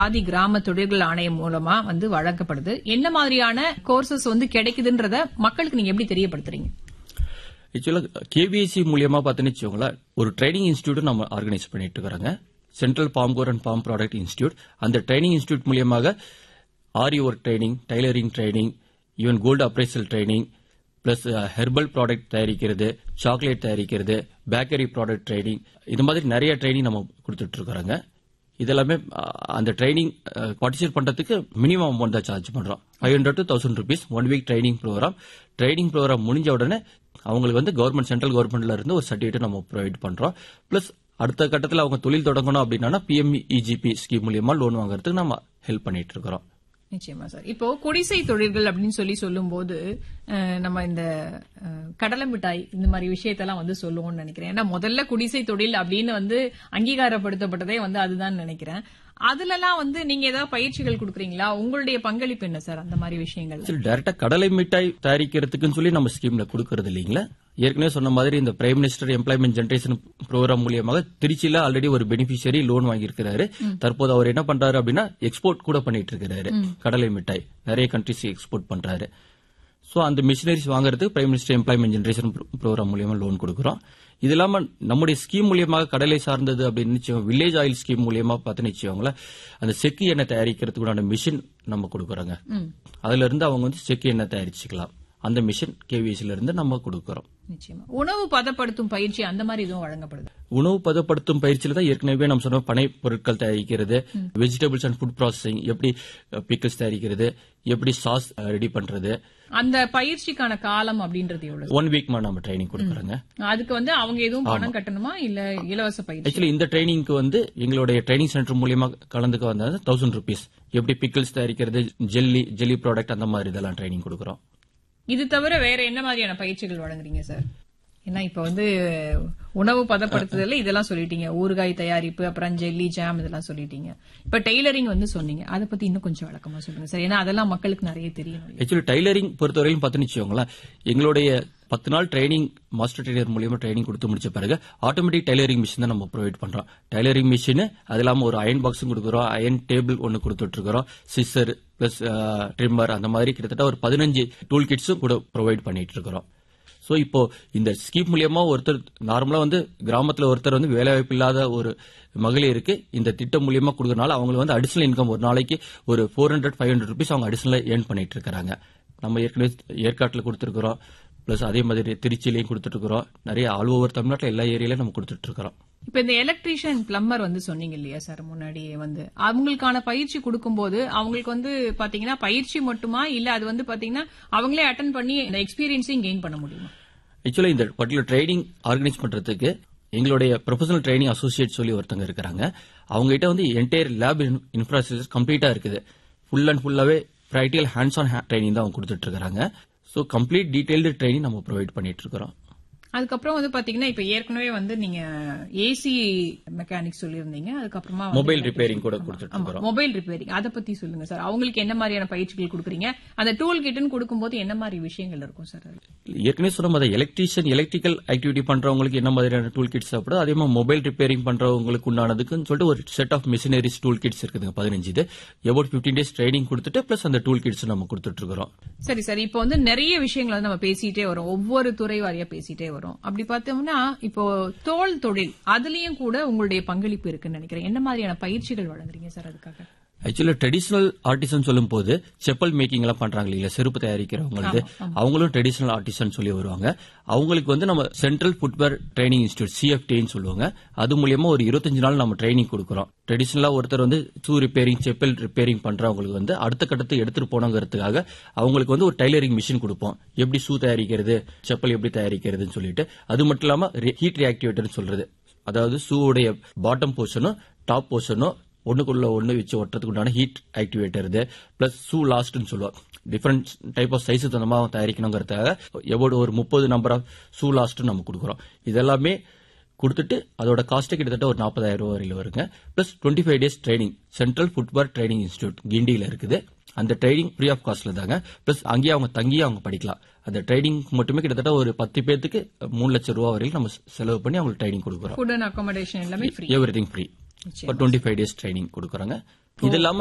ஆதி கிராம தொழில்கள் ஆணையம் மூலமா வந்து வழங்கப்படுது என்ன மாதிரியான கோர்சஸ் வந்து கிடைக்குதுன்றத மக்களுக்கு நீங்க எப்படி தெரியப்படுத்துறீங்க ஆக்சுவலா கேபிஎஸ்சி மூலியமா பார்த்தீங்கன்னு வச்சுக்கோங்களேன் ஒரு ட்ரைனிங் இன்ஸ்டியூட் நம்ம ஆர்கனைஸ் பண்ணிட்டு இருக்கிறாங்க central palm gur and palm product institute அந்த ட்ரைனிங் இன்ஸ்டியூட் மூலியமாக aari work training tailoring training even gold appraisal training plus herbal product தயாரிக்கிறது சாக்லேட் தயாரிக்கிறது பேக்கரி ப்ராடக்ட் ட்ரைனிங் இது மாதிரி நிறைய ட்ரைனிங் நம்ம கொடுத்துட்டு இருக்கிறோங்க இதெல்லாமே அஹ், அந்த ட்ரைனிங் பார்ட்டிசிபேட் பண்றதுக்கு மினிமம் அமௌண்ட் தான் சார்ஜ் பண்றோம் five hundred to thousand rupees one week training programme training programme முடிஞ்ச உடனே அவங்களுக்கு வந்து கவர்மெண்ட் சென்ட்ரல் கவர்மெண்ட்ல இருந்து ஒரு சர்டிஃபிகேட் நம்ம ப்ரொவைட் பண்றோம் பிளஸ் அடுத்த கட்டத்தில் அவங்க தொழில் தொடங்கணும் அப்படின்னா பிஎம்இஜிபி ஸ்கீம் மூலியமா லோன் வாங்குறதுக்கு நம்ம ஹெல்ப் பண்ணிட்டு இருக்கிறோம் நிச்சயமா சார் இப்போ குடிசை தொழில்கள் அப்படின்னு சொல்லி சொல்லும்போது அஹ், நம்ம இந்த அஹ், கடலை மிட்டாய் இந்த மாதிரி விஷயத்தெல்லாம் வந்து சொல்லுவோம்னு நினைக்கிறேன் ஏன்னா முதல்ல குடிசை தொழில் அப்படின்னு வந்து அங்கீகாரப்படுத்தப்பட்டதே வந்து அதுதான் நினைக்கிறேன் அதுலலாம் வந்து நீங்க ஏதாவது பயிற்சிகள் கொடுக்குறீங்களா உங்களுடைய பங்களிப்பு என்ன சார் அந்த மாதிரி விஷயங்கள் சரி டைரக்டா கடலை மிட்டாய் தயாரிக்கிறதுக்குன்னு சொல்லி நம்ம ஸ்கீம்ல கொடுக்கறது இல்லைங்களா ஏற்கனவே சொன்ன மாதிரி இந்த prime minister employment generation programme மூலியமாக திருச்சியில ஆல்ரெடி ஒரு பெனிஃபிஷியரி லோன் வாங்கியிருக்கிறாரு தற்போது அவர் என்ன பண்றாரு அப்படின்னா எக்ஸ்போர்ட் கூட பண்ணிட்டு இருக்கிறாரு கடலை மிட்டாய் நிறைய கண்ட்ரிஸ் எக்ஸ்போர்ட் பண்றாரு சோ அந்த மிஷினரிஸ் வாங்குறதுக்கு prime minister employment generation programme மூலியமா லோன் கொடுக்குறோம் இது இல்லாம நம்முடைய ஸ்கீம் மூலியமாக கடலை சார்ந்தது அப்படின்னு வில்லேஜ் ஆயில் ஸ்கீம் மூலியமா பார்த்தீங்கன்னு வச்சுக்கோங்களேன் அந்த செக்கு எண்ணெய் தயாரிக்கிறதுக்குண்டான மிஷின் நம்ம கொடுக்குறோங்க அதுல இருந்து அவங்க வந்து செக்கு எண்ணெய் தயாரிச்சுக்கலாம் அந்த மிஷின் கேவிஎஸ்ல இருந்து நம்ம கொடுக்குறோம் நிச்சயமா உணவு பதப்படுத்தும் பயிற்சி அந்த மாதிரி எதுவும் வழங்கப்படுது உணவு பதப்படுத்தும் பயிற்சியில தான் ஏற்கனவே நம்ம சொன்ன பனை பொருட்கள் தயாரிக்கிறது வெஜிடபிள்ஸ் அண்ட் ஃபுட் ப்ராசஸிங் எப்படி பிக்கல்ஸ் தயாரிக்கிறது எப்படி சாஸ் ரெடி பண்றது அந்த பயிற்சிக்கான காலம் அப்படின்றது எவ்வளவு ஒன் வீக் நம்ம ட்ரைனிங் கொடுக்குறோங்க அதுக்கு வந்து அவங்க எதுவும் பணம் கட்டணுமா இல்ல இலவச பயிற்சி ஆக்சுவலி இந்த ட்ரைனிங்க்கு வந்து எங்களுடைய ட்ரைனிங் சென்டர் மூலியமா கலந்துக்க வந்தது தௌசண்ட் ருபீஸ் எப்படி பிக்கிள்ஸ் தயாரிக்கிறது ஜெல்லி ஜெல்லி ப்ராடக்ட் அந்த மாதிரி இதெல்லாம் ட்ரைனிங் கொடுக்குறோம் இது தவிர வேற என்ன மாதிரியான பயிற்சிகள் வழங்குறீங்க சார் ஏன்னா இப்ப வந்து உணவு பதப்படுத்துதல்ல இதெல்லாம் சொல்லிட்டீங்க ஊறுகாய் தயாரிப்பு அப்புறம் ஜெல்லி ஜாம் இதெல்லாம் சொல்லிட்டீங்க இப்ப டெய்லரிங் வந்து சொன்னீங்க அதை பத்தி இன்னும் கொஞ்சம் விளக்கமா சொல்லுங்க சார் ஏன்னா அதெல்லாம் மக்களுக்கு நிறைய தெரியும் ஆக்சுவலி டைலரிங் பொறுத்தவரையிலும் பார்த்துன்னு வச்சுக்கோங்களேன் எங்களுடைய பத்து நாள் ட்ரைனிங் மாஸ்டர் டெய்லர் மூலியமா ட்ரைனிங் கொடுத்து முடிச்ச பிறகு ஆட்டோமேட்டிக் டைலரிங் மிஷின் தான் நம்ம ப்ரொவைட் பண்றோம் டைலரிங் மிஷின் அது இல்லாம ஒரு அயன் பாக்ஸும் கொடுக்குறோம் அயன் டேபிள் ஒன்னு கொடுத்துட்டு இருக்கிறோம் சிஸ்டர் பிளஸ் ட்ரிம்மர் அந்த மாதிரி கிட்டத்தட்ட ஒரு பதினஞ்சு டூல் கிட்ஸும் கூட ப்ரொவைட் பண்ணிட்டு இருக்கிறோம் சோ இப்போ இந்த ஸ்கீம் மூலியமா ஒருத்தர் நார்மலா வந்து கிராமத்துல ஒருத்தர் வந்து வேலைவாய்ப்பு இல்லாத ஒரு மகளிருக்கு இந்த திட்டம் மூலியமா கொடுக்கறனால அவங்களுக்கு வந்து அடிஷனல் இன்கம் ஒரு நாளைக்கு ஒரு four hundred five hundred rupees அவங்க அடிஷனலா ஏர்ன் பண்ணிட்டு இருக்காங்க நம்ம ஏற்கனவே ஏற்காட்டுல கொடுத்துருக்கிறோம் பிளஸ் அதே மாதிரி திருச்சியிலையும் கொடுத்துட்டு இருக்கிறோம் நிறைய ஆல் ஓவர் தமிழ்நாட்டில் எல்லா ஏரியாலையும் நம்ம கொடுத்துட்டு இருக்கிறோம் இப்ப இந்த எலக்ட்ரீஷியன் பிளம்பர் வந்து சொன்னீங்க இல்லையா சார் முன்னாடியே வந்து அவங்களுக்கான பயிற்சி கொடுக்கும்போது அவங்களுக்கு வந்து பாத்தீங்கன்னா பயிற்சி மட்டுமா இல்ல அது வந்து பாத்தீங்கன்னா அவங்களே அட்டன் பண்ணி இந்த எக்ஸ்பீரியன்ஸையும் கெயின் பண்ண முடியுமா ஆக்சுவலா இந்த பர்டிகுலர் ட்ரைனிங் ஆர்கனைஸ் பண்றதுக்கு எங்களுடைய ப்ரொஃபஷனல் ட்ரைனிங் அசோசியேட் சொல்லி ஒருத்தங்க இருக்கிறாங்க அவங்க கிட்ட வந்து என்டையர் லேப் இன்ஃப்ராஸ்ட்ரக்சர் கம்ப்ளீட்டா இருக்குது ஃபுல் அண்ட் ஃபுல்லாவே ப்ராக்டிகல் ஹேண்ட்ஸ் ஆன் ட்ரைனிங் தான் அவங்க கொடுத்துட்டு இருக்காங்க ஸோ கம்ப்ளீட் டீடைல்டு ட்ரைனிங் நம்ம ப்ரொவைட் பண்ணிட்டு இருக்கிறோம் அதுக்கப்புறம் வந்து பாத்தீங்கன்னா இப்ப ஏற்கனவே வந்து நீங்க ஏசி மெக்கானிக் சொல்லியிருந்தீங்க அதுக்கப்புறமா மொபைல் ரிப்பேரிங் கூட கொடுத்துட்டு இருக்கிறோம் மொபைல் ரிப்பேரிங் அதை பத்தி சொல்லுங்க சார் அவங்களுக்கு என்ன மாதிரியான பயிற்சிகள் கொடுக்குறீங்க அந்த டூல் கிட்னு கொடுக்கும்போது என்ன மாதிரி விஷயங்கள் இருக்கும் சார் அது? ஏற்கனவே சொன்ன மாதிரி எலக்ட்ரீஷியன் எலக்ட்ரிக்கல் ஆக்டிவிட்டி பண்றவங்களுக்கு என்ன மாதிரியான டூல் கிட்ஸ் சாப்பிடுது அதே மாதிரி மொபைல் ரிப்பேரிங் பண்றவங்களுக்கு உண்டானதுக்குன்னு சொல்லிட்டு ஒரு set of machineries tool kits இருக்குதுங்க பதினஞ்சு இது எபவுட் பிப்டீன் டேஸ் ட்ரைனிங் கொடுத்துட்டு பிளஸ் அந்த டூல் கிட்ஸ் நம்ம கொடுத்துட்டு இருக்கிறோம் சரி சரி இப்போ வந்து நிறைய விஷயங்களை வந்து நம்ம பேசிட்டே வரோம் ஒவ்வொரு துறை வாரியா பேசிட்டே வரோம் அப்படி பார்த்தோம்னா இப்போ தோல் தொழில் அதுலயும் கூட உங்களுடைய பங்களிப்பு இருக்குன்னு நினைக்கிறேன் என்ன மாதிரியான பயிற்சிகள் வழங்குறீங்க சார் அதுக்காக ஆக்சுவலா ட்ரெடிஷனல் ஆர்டிசன் சொல்லும் போது செப்பல் மேக்கிங் எல்லாம் பண்றாங்க இல்லையா செருப்பு தயாரிக்கிறவங்களுக்கு அவங்களும் ட்ரெடிஷனல் ஆர்டிசன் சொல்லி வருவாங்க அவங்களுக்கு வந்து நம்ம சென்ட்ரல் ஃபுட்வேர் ட்ரைனிங் இன்ஸ்டியூட் சிஎஃப்டின்னு சொல்லுவாங்க அது மூலியமா ஒரு இருபத்தஞ்சு நாள் நம்ம ட்ரைனிங் கொடுக்குறோம் ட்ரெடிஷனலா ஒருத்தர் வந்து ஷூ ரிப்பேரிங் செப்பல் ரிப்பேரிங் பண்றவங்களுக்கு வந்து அடுத்த கட்டத்துக்கு எடுத்துட்டு போனங்கிறதுக்காக அவங்களுக்கு வந்து ஒரு டைலரிங் மிஷின் கொடுப்போம் எப்படி ஷூ தயாரிக்கிறது செப்பல் எப்படி தயாரிக்கிறதுன்னு சொல்லிட்டு அது மட்டும் இல்லாம ஹீட் ரியாக்டிவேட்டர்னு சொல்றது அதாவது ஷூவுடைய பாட்டம் போர்ஷனும் டாப் போர்ஷனும் ஒண்ணுக்குள்ள ஒண்ணு வச்சு ஒட்டுறதுக்கு உண்டான ஹீட் ஆக்டிவேட்டர் இது பிளஸ் ஷூ லாஸ்ட்னு சொல்லுவோம் டிஃப்ரெண்ட் டைப் ஆஃப் சைஸ் தந்தமா தயாரிக்கணுங்கிறதுக்காக எவ்வளவு ஒரு முப்பது நம்பர் ஆஃப் ஷூ லாஸ்ட் நம்ம கொடுக்குறோம் இதெல்லாமே கொடுத்துட்டு அதோட காஸ்ட் கிட்டத்தட்ட ஒரு நாற்பதாயிரம் ரூபாய் வரையில வருங்க plus twenty five days training central footwear training institute கிண்டியில இருக்குது அந்த ட்ரைனிங் ஃப்ரீ ஆஃப் காஸ்ட்ல தாங்க பிளஸ் அங்கேயே அவங்க தங்கியே அவங்க படிக்கலாம் அந்த ட்ரைனிங் மட்டுமே கிட்டத்தட்ட ஒரு பத்து பேர்த்துக்கு மூணு லட்சம் ரூபாய் வரையிலும் நம்ம செலவு பண்ணி அவங்களுக்கு ட்ரைனிங் கொடுக்குறோம் ஃபுட் அண்ட் அகாமடேஷன் எல்லாமே free everything free twenty five days training கொடுக்குறாங்க இது இல்லாம